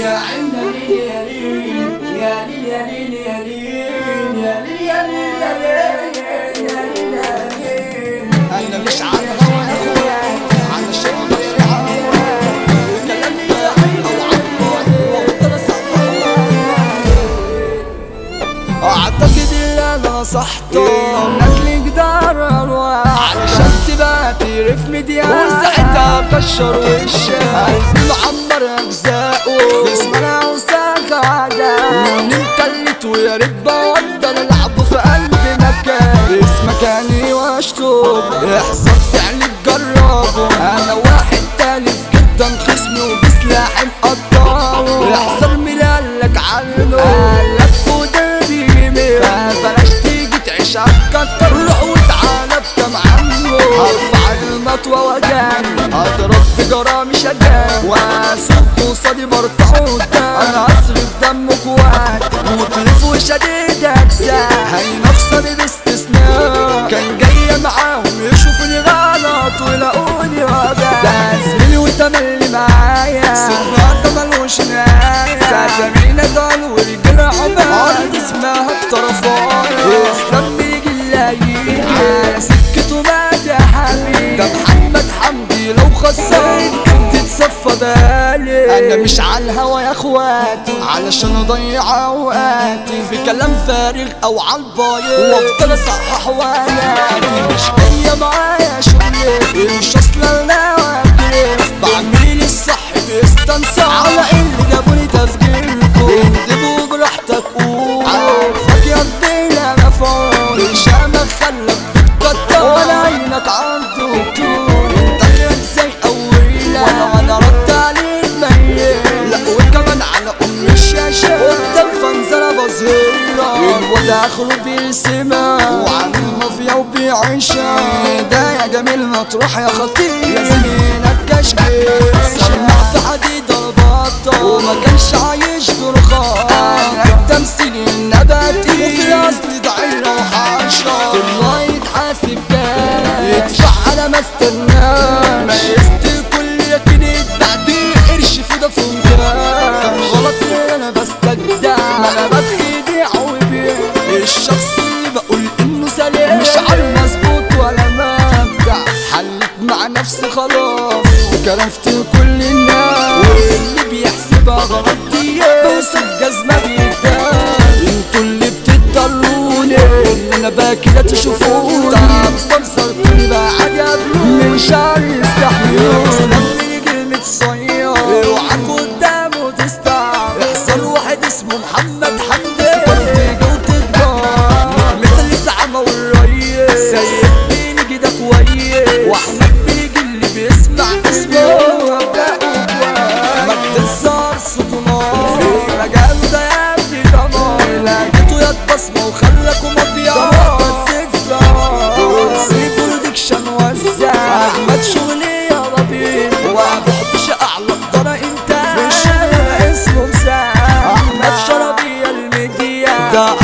يا عين يا ليل يا ليل يا ليل يا ليل يا ليل يا ليل يا ليل يا ليل يا ليل انا مش على الهوا يا اخويا علشان غير عوا كلام فاهم او عبر وافضل اعتقد ان انا نصحته انك ليك دار انواع علشان تبقى تعرف مديان وساعتها كشر وشك قلبي معمر اجزاؤه اسمنا وساك عداء انت اللي ويا ريت بقدر العب في قلبي مكان اسمك اني واشطب احذر فعلي تجربه انا واحد تالف جدا خصمي وبسلاحي مقطعه احذر مين قالك عنه قالك فودي يمين فبلاش تيجي تعيش عالكتر روح وتعالى بكم عنه هرفع المطوة وجاني هضرب بجرامي شجان واسوق قصادي برفع قدام انا اصرف دم قوات مطلف وشديد اجزاء هينخسر باستثناء كان جاي معاهم يشوفوني غلط ويلاقوني وجع ده زميلي وتملي معايا سرنا ملوش نهاية ساتمينا دول ورجالة عمال عرض اسمها الطرفاية اسلام بيجي الليل على سكته مات يا حبيبي ده محمد حمدي لو خسرت كنت تصفى بالي انا مش على الهوا يا اخواتي علشان اضيع اوقاتي في كلام فارغ او على البايظ وافضل اصحح واناتي مش جايه معايا شغل مش اصلا انا واقف بعمل الصح باستنصار على اللي جابوني تفكيركم اكتبوا براحتك قول عارفك يا الدنيا مفعول الشامة خلك بتكتر ولا عينك عنده طول انت كده زي اولى وانا وانا رد عليك ميت لا وكمان على ام الشاشة قدام فنزلة بظهرها الواد اخره بيسمع وعامل مافيا وبيعيشها ده يا جميل مطروح يا خطير يا زميلك كشكيل سمع في حديد البطة وما كانش عايش دور خاص انا التمثيل النباتي وفي اصلي دعيرة وحاشة الله يتحاسب كان يدفع على ما استناه ما كل لكن التعديل قرش في ده فنجان كان غلط ليه انا بستجدع ما انا بتخدع وبيع الشخص اللي بقول انه سليم مش على مظبوط ولا مبدع حلت مع نفسي خلاص وكرفت كل الناس واللي بيحسبها غلط دي بوس الجزمة بيدان انتوا اللي بتضطروني ان انا باكي لا تشوفوني تعب صرصرتوني بقى عادي قبلوني مش عارف استحملوني لما يجي متصير اوعاك قدامه تستعب احذر واحد اسمه محمد حمدي برتجة وتتباع مثل الزعمة والريس سيد بيجي ده كويس واحمد بيجي اللي بيسمع اسمه وابدأ مجد الزار صوته نار في مجاله ده يا ابني دمار لقيته يا بصمة وخلكوا مافيا بس الزار سيبوا الديكشن وزع احمد شغلي يا ربيب ومبحبش اعلى قدرة انت في الشغل اسمه مساعد احمد شربي المديا ده